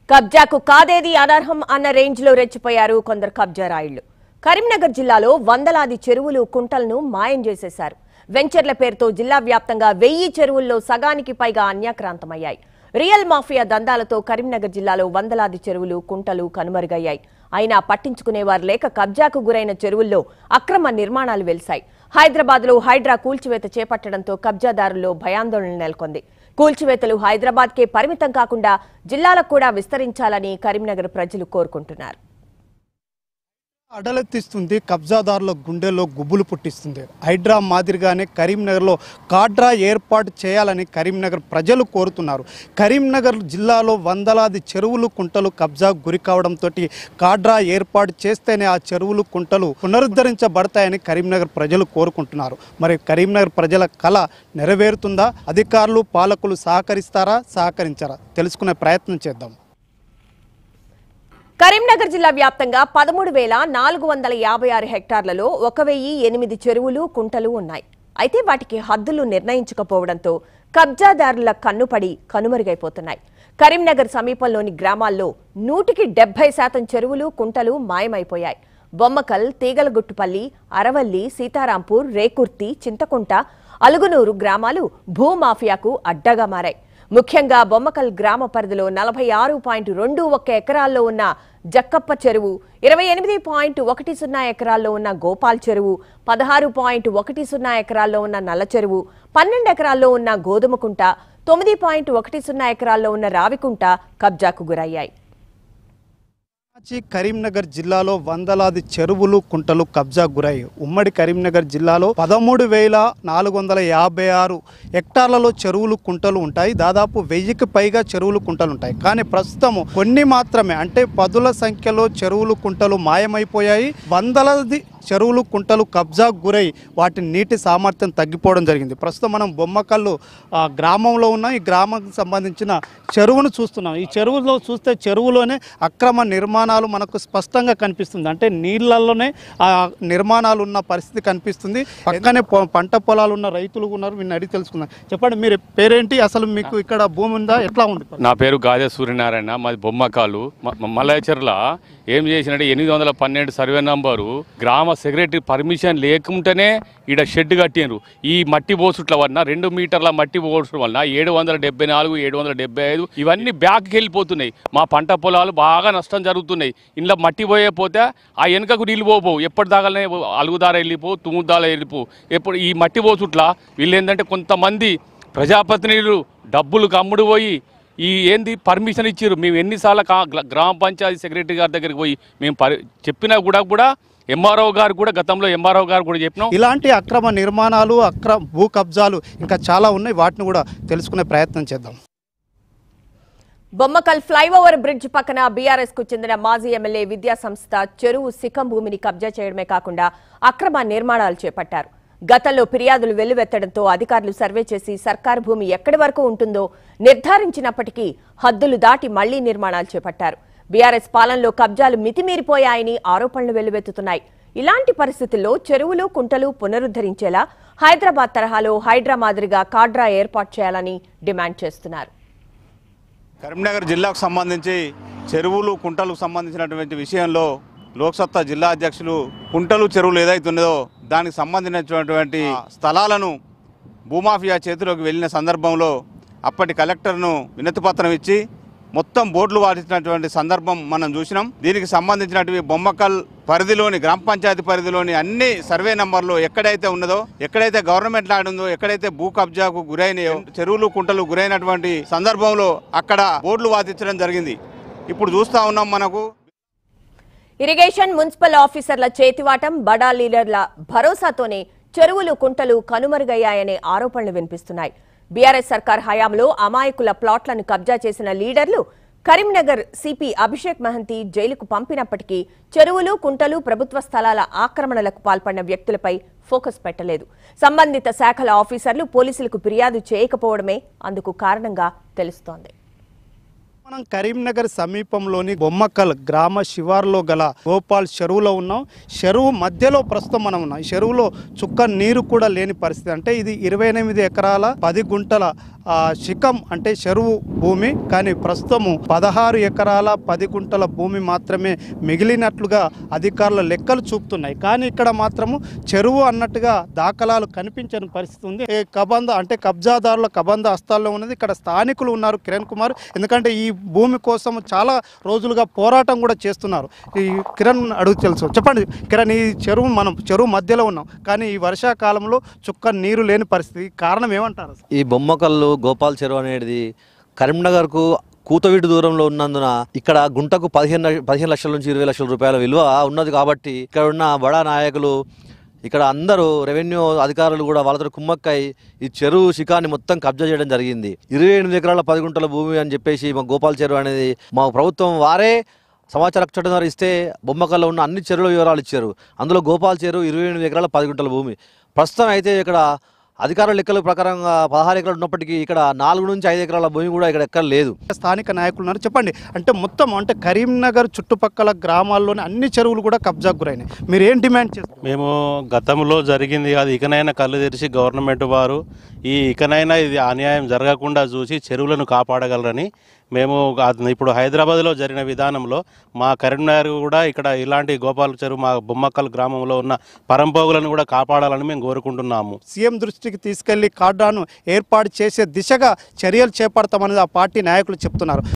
కబ్జాకు కాదేది అనర్హం అన్న రేంజ్ లో రెచ్చిపోయారు కొందరు కబ్జా రాయుళ్లు కరీంనగర్ జిల్లాలో వందలాది చెరువులు కుంటలను మాయం చేసేశారు వెంచర్ల పేరుతో జిల్లా వ్యాప్తంగా వెయ్యి చెరువుల్లో సగానికి పైగా అన్యాక్రాంతమయ్యాయి రియల్ మాఫియా దందాలతో కరీంనగర్ జిల్లాలో వందలాది చెరువులు కుంటలు కనుమరుగయ్యాయి అయినా పట్టించుకునేవారు లేక కబ్జాకు గురైన చెరువుల్లో అక్రమ నిర్మాణాలు వెలిశాయి హైదరాబాద్ లో హైడ్రా కూల్చివేత చేపట్టడంతో కబ్జాదారుల్లో భయాందోళన నెలకొంది కూల్చివేతలు హైదరాబాద్ కే పరిమితం కాకుండా జిల్లాలకు కూడా విస్తరించాలని కరీంనగర్ ప్రజలు కోరుకుంటున్నారు అడలెత్తిస్తుంది కబ్జాదారుల గుండెల్లో గుబులు పుట్టిస్తుంది హైడ్రా మాదిరిగానే కరీంనగర్లో కాడ్రా ఏర్పాటు చేయాలని కరీంనగర్ ప్రజలు కోరుతున్నారు కరీంనగర్ జిల్లాలో వందలాది చెరువులు కుంటలు కబ్జా గురి కావడంతో కాడ్రా ఏర్పాటు చేస్తేనే ఆ చెరువులు కుంటలు పునరుద్ధరించబడతాయని కరీంనగర్ ప్రజలు కోరుకుంటున్నారు మరి కరీంనగర్ ప్రజల కళ నెరవేరుతుందా అధికారులు పాలకులు సహకరిస్తారా సహకరించారా తెలుసుకునే ప్రయత్నం చేద్దాం కరీంనగర్ జిల్లా వ్యాప్తంగా పదమూడు వేల నాలుగు వందల యాభై ఆరు హెక్టార్లలో ఒక వెయ్యి ఎనిమిది చెరువులు కుంటలు ఉన్నాయి అయితే వాటికి హద్దులు నిర్ణయించకపోవడంతో కబ్జాదారుల కన్నుపడి కనుమరుగైపోతున్నాయి కరీంనగర్ సమీపంలోని గ్రామాల్లో నూటికి డెబ్బై శాతం చెరువులు కుంటలు మాయమైపోయాయి బొమ్మకల్ తీగలగుట్టుపల్లి అరవల్లి సీతారాంపూర్ రేకుర్తి చింతకుంట అలుగునూరు గ్రామాలు భూమాఫియాకు అడ్డగా మారాయి ముఖ్యంగా బొమ్మకల్ గ్రామ పరిధిలో నలభై ఆరు పాయింట్ రెండు ఒక్క ఎకరాల్లో ఉన్న జక్కప్ప చెరువు ఇరవై ఎనిమిది పాయింట్ ఒకటి సున్నా ఎకరాల్లో ఉన్న గోపాల్ చెరువు పదహారు పాయింట్ ఒకటి సున్నా ఎకరాల్లో ఉన్న నల్ల చెరువు పన్నెండు ఎకరాల్లో ఉన్న గోధుమకుంట తొమ్మిది పాయింట్ ఒకటి సున్నా ఎకరాల్లో ఉన్న రావికుంట కబ్జాకు గురయ్యాయి రాంచీ కరీంనగర్ జిల్లాలో వందలాది చెరువులు కుంటలు కబ్జా గురయ్యాయి ఉమ్మడి కరీంనగర్ జిల్లాలో పదమూడు వేల నాలుగు వందల యాభై ఆరు హెక్టార్లలో చెరువులు కుంటలు ఉంటాయి దాదాపు వెయ్యికి పైగా చెరువులు కుంటలు ఉంటాయి కానీ ప్రస్తుతం కొన్ని మాత్రమే అంటే పదుల సంఖ్యలో చెరువులు కుంటలు మాయమైపోయాయి వందలది చెరువులు కుంటలు కబ్జా గురై వాటి నీటి సామర్థ్యం తగ్గిపోవడం జరిగింది ప్రస్తుతం మనం బొమ్మకల్లు ఆ, గ్రామంలో ఉన్న ఈ గ్రామానికి సంబంధించిన చెరువును చూస్తున్నాం ఈ చెరువులో చూస్తే చెరువులోనే అక్రమ నిర్మాణాలు మనకు స్పష్టంగా కనిపిస్తుంది అంటే నీళ్ళల్లోనే ఆ నిర్మాణాలు ఉన్న పరిస్థితి కనిపిస్తుంది పక్కనే పొ- పంట పొలాలు ఉన్న రైతులు ఉన్నారు వీళ్ళని అడిగి తెలుసుకుందాం చెప్పండి మీరు పేరేంటి అసలు మీకు ఇక్కడ భూమి ఉందా ఎట్లా ఉంది నా పేరు గాదే సూర్యనారాయణ మాది బొమ్మకాలు మ- మ- మల్లయ్యచర్ల ఏం చేసినట్టు ఎనిమిది వందల పన్నెండు సర్వే నంబరు గ్రామ సెక్రటరీ పర్మిషన్ లేకుంటేనే ఈడ షెడ్ కట్టిండ్రు ఈ మట్టి పోసుట్ల వలన రెండు మీటర్ల మట్టి పోసడం వలన ఏడు వందల డెబ్బై నాలుగు ఏడు వందల డెబ్బై ఐదు ఇవన్నీ బ్యాక్కి వెళ్ళిపోతున్నాయి మా పంట పొలాలు బాగా నష్టం జరుగుతున్నాయి ఇంట్లో మట్టి పోయకపోతే ఆ వెనుకకు నీళ్ళు పోవు ఎప్పటిదాకానే అలుగుదార వెళ్ళిపో తుమ్ముదార వెళ్ళిపో ఎప్పుడు ఈ మట్టి పోసుట్ల వీళ్ళు ఏంటంటే కొంతమంది ప్రజాప్రతినిధులు డబ్బులు కమ్ముడు పోయి ఈ ఏంది పర్మిషన్ ఇచ్చారు మేము ఎన్నిసార్లు కా- గ్ల- గ్రామ పంచాయతీ సెక్రటరీ గారి దగ్గరికి పోయి మేము పరి చెప్పినా కూడా కూడా ఎంఆర్ఓ గారు కూడా గతంలో ఎంఆర్ఓ గారు కూడా చెప్పినాం ఇలాంటి అక్రమ నిర్మాణాలు అక్రమ భూ కబ్జాలు ఇంకా చాలా ఉన్నాయి వాటిని కూడా తెలుసుకునే ప్రయత్నం చేద్దాం బొమ్మకల్ ఫ్లైఓవర్ బ్రిడ్జ్ పక్కన బీఆర్ఎస్ కు చెందిన మాజీ ఎమ్మెల్యే విద్యా సంస్థ చెరువు సిక్కం భూమిని కబ్జా చేయడమే కాకుండా అక్రమ నిర్మాణాలు చేపట్టారు గతంలో ఫిర్యాదులు వెల్లువెత్తడంతో అధికారులు సర్వే చేసి సర్కారు భూమి ఎక్కడి వరకు ఉంటుందో నిర్ధారించినప్పటికీ హద్దులు దాటి మళ్లీ నిర్మాణాలు చేపట్టారు బీఆర్ఎస్ పాలనలో కబ్జాలు మితిమీరిపోయాయని ఆరోపణలు వెల్లువెత్తుతున్నాయి ఇలాంటి పరిస్థితుల్లో చెరువులు కుంటలు పునరుద్ధరించేలా హైదరాబాద్ తరహాలో హైడ్రా మాదిరిగా కాడ్రా ఏర్పాటు చేయాలని డిమాండ్ చేస్తున్నారు కరీంనగర్ జిల్లాకు సంబంధించి చెరువులు కుంటలకు సంబంధించినటువంటి విషయంలో లోక్సత్తా జిల్లా అధ్యక్షులు కుంటలు చెరువులు ఏదైతే ఉన్నదో దానికి సంబంధించినటువంటి స్థలాలను భూమాఫియా చేతిలోకి వెళ్ళిన సందర్భంలో అప్పటి కలెక్టర్ను వినతి పత్రం ఇచ్చి మొత్తం బోర్డులు వాడించినటువంటి సందర్భం మనం చూసినాం దీనికి సంబంధించినటువంటి బొమ్మకల్ పరిధిలోని గ్రామ పంచాయతీ పరిధిలోని అన్ని సర్వే నంబర్లు ఎక్కడైతే ఉన్నదో ఎక్కడైతే గవర్నమెంట్ ల్యాండ్ ఉందో ఎక్కడైతే భూ కబ్జాకు గురైనాయో చెరువులు కుంటలు గురైనటువంటి సందర్భంలో అక్కడ బోర్డులు వాదించడం జరిగింది ఇప్పుడు చూస్తా ఉన్నాం మనకు ఇరిగేషన్ మున్సిపల్ ఆఫీసర్ల చేతివాటం బడా లీడర్ల భరోసాతోనే చెరువులు కుంటలు కనుమరుగయ్యాయనే ఆరోపణలు వినిపిస్తున్నాయి బీఆర్ఎస్ సర్కార్ హయాంలో అమాయకుల ప్లాట్లను కబ్జా చేసిన లీడర్లు కరీంనగర్ సిపి అభిషేక్ మహంతి జైలుకు పంపినప్పటికీ చెరువులు కుంటలు ప్రభుత్వ స్థలాల ఆక్రమణలకు పాల్పడిన వ్యక్తులపై ఫోకస్ పెట్టలేదు సంబంధిత శాఖల ఆఫీసర్లు పోలీసులకు ఫిర్యాదు చేయకపోవడమే అందుకు కారణంగా తెలుస్తోంది మనం కరీంనగర్ సమీపంలోని బొమ్మకల్ గ్రామ శివార్లో గల గోపాల్ చెరువులో ఉన్నాం చెరువు మధ్యలో ప్రస్తుతం మనం ఉన్నాం ఈ చెరువులో చుక్క నీరు కూడా లేని పరిస్థితి అంటే ఇది ఇరవై ఎనిమిది ఎకరాల పది గుంటల ఆ, శిఖం అంటే చెరువు భూమి కానీ ప్రస్తుతము పదహారు ఎకరాల పది గుంటల భూమి మాత్రమే మిగిలినట్లుగా అధికారుల లెక్కలు చూపుతున్నాయి కానీ ఇక్కడ మాత్రము చెరువు అన్నట్టుగా దాఖలాలు కనిపించని పరిస్థితి ఉంది ఏ కబంద అంటే కబ్జాదారుల కబంద హస్తాల్లో ఉన్నది ఇక్కడ స్థానికులు ఉన్నారు కిరణ్ కుమార్ ఎందుకంటే ఈ భూమి కోసం చాలా రోజులుగా పోరాటం కూడా చేస్తున్నారు ఈ కిరణ్ అడుగు తెలుసు చెప్పండి కిరణ్ ఈ చెరువు మనం చెరువు మధ్యలో ఉన్నాం కానీ ఈ వర్షాకాలంలో చుక్క నీరు లేని పరిస్థితి కారణం ఏమంటారు అసలు? ఈ బొమ్మకల్లు గోపాల్ చెరువు అనేది కరీంనగర్కు కూతవీటి దూరంలో ఉన్నందున ఇక్కడ గుంటకు పదిహేను లక్ష- పదిహేను లక్షల నుంచి ఇరవై లక్షల రూపాయల విలువ ఉన్నది కాబట్టి ఇక్కడ ఉన్న బడా నాయకులు ఇక్కడ అందరూ రెవెన్యూ అధికారులు కూడా వాళ్ళతో కుమ్మక్కై ఈ చెరువు శిఖాన్ని మొత్తం కబ్జా చేయడం జరిగింది ఇరవై ఎనిమిది ఎకరాల పది గుంటల భూమి అని చెప్పేసి మా గోపాల్ చెరువు అనేది మా ప్రభుత్వం వారే సమాచార చట్టం ద్వారా ఇస్తే బొమ్మకల్లో ఉన్న అన్ని చెరువుల వివరాలు ఇచ్చారు అందులో గోపాల్ చెరువు ఇరవై ఎనిమిది ఎకరాల పది గుంటల భూమి ప్రస్తుతం అయితే ఇక్కడ అధికారుల లెక్కల ప్రకారంగా పదహారు ఎకరాలు ఉన్నప్పటికీ ఇక్కడ నాలుగు నుంచి ఐదు ఎకరాల భూమి కూడా ఇక్కడ ఎక్కడ లేదు స్థానిక నాయకులు ఉన్నారు చెప్పండి అంటే మొత్తం అంటే కరీంనగర్ చుట్టుపక్కల గ్రామాల్లోని అన్ని చెరువులు కూడా కబ్జాకు గురైనాయి మీరు ఏం డిమాండ్ చేస్తారు మేము గతంలో జరిగింది కాదు ఇకనైనా కళ్ళు తెరిచి గవర్నమెంట్ వారు ఈ ఇకనైనా ఇది అన్యాయం జరగకుండా చూసి చెరువులను కాపాడగలరని మేము గా- ఇప్పుడు హైదరాబాద్లో జరిగిన విధానంలో మా కరీంనగర్ కూడా ఇక్కడ ఇలాంటి గోపాల చెరువు మా బొమ్మక్కల్ గ్రామంలో ఉన్న పరంపోగులను కూడా కాపాడాలని మేము కోరుకుంటున్నాము సీఎం దృష్టికి తీసుకెళ్లి కార్డాను ఏర్పాటు చేసే దిశగా చర్యలు చేపడతామని ఆ పార్టీ నాయకులు చెప్తున్నారు